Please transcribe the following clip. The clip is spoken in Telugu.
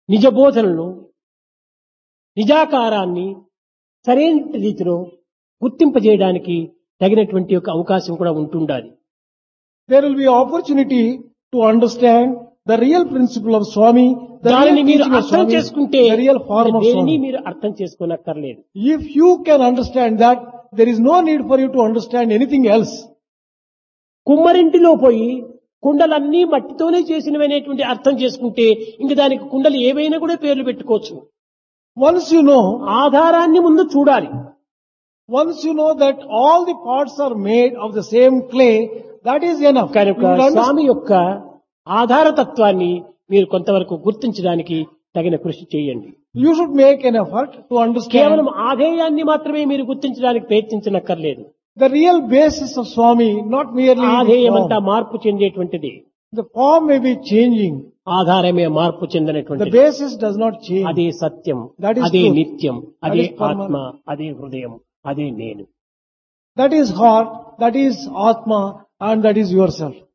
నిజ బోధనలను నిజాకారాన్ని సరైన రీతిలో గుర్తింపజేయడానికి తగినటువంటి ఒక అవకాశం కూడా ఉంటుండాలి There will be opportunity to understand the real principle of Swami, the దానిని real మీరు teaching of అర్థం Swami, చేసుకుంటే the real form of దేనిని Swami. మీరు అర్థం చేసుకోనక్కర్లేదు If you can understand that, there is no need for you to understand anything else. కుమ్మరింటిలో పోయి కుండలన్నీ మట్టితోనే చేసినవనేటువంటి అర్థం చేసుకుంటే ఇంక దానికి కుండలు ఏవైనా కూడా పేర్లు పెట్టుకోవచ్చు Once you know, ఆధారాన్ని ముందు చూడాలి once you know that all the parts are made of the same clay, that is enough. You కనుక will understand- స్వామి యొక్క ఆధారతత్వాన్ని మీరు కొంతవరకు గుర్తించడానికి తగిన కృషి చేయండి You should make an effort to understand కేవలం ఆధేయాన్ని మాత్రమే మీరు గుర్తించడానికి ప్రయత్నించనక్కర్లేదు the real basis of Swami, not merely the ఆధేయం అంతా form. మార్పు చెందేటువంటిది The form may be changing. ఆధారమే మార్పు The చెందినటువంటిది basis does not change. అదే సత్యం That is అదే truth. నిత్యం That అదే is permanent. ఆత్మ అదే హృదయం అదే నేను That is heart, that is Atma, and that is yourself.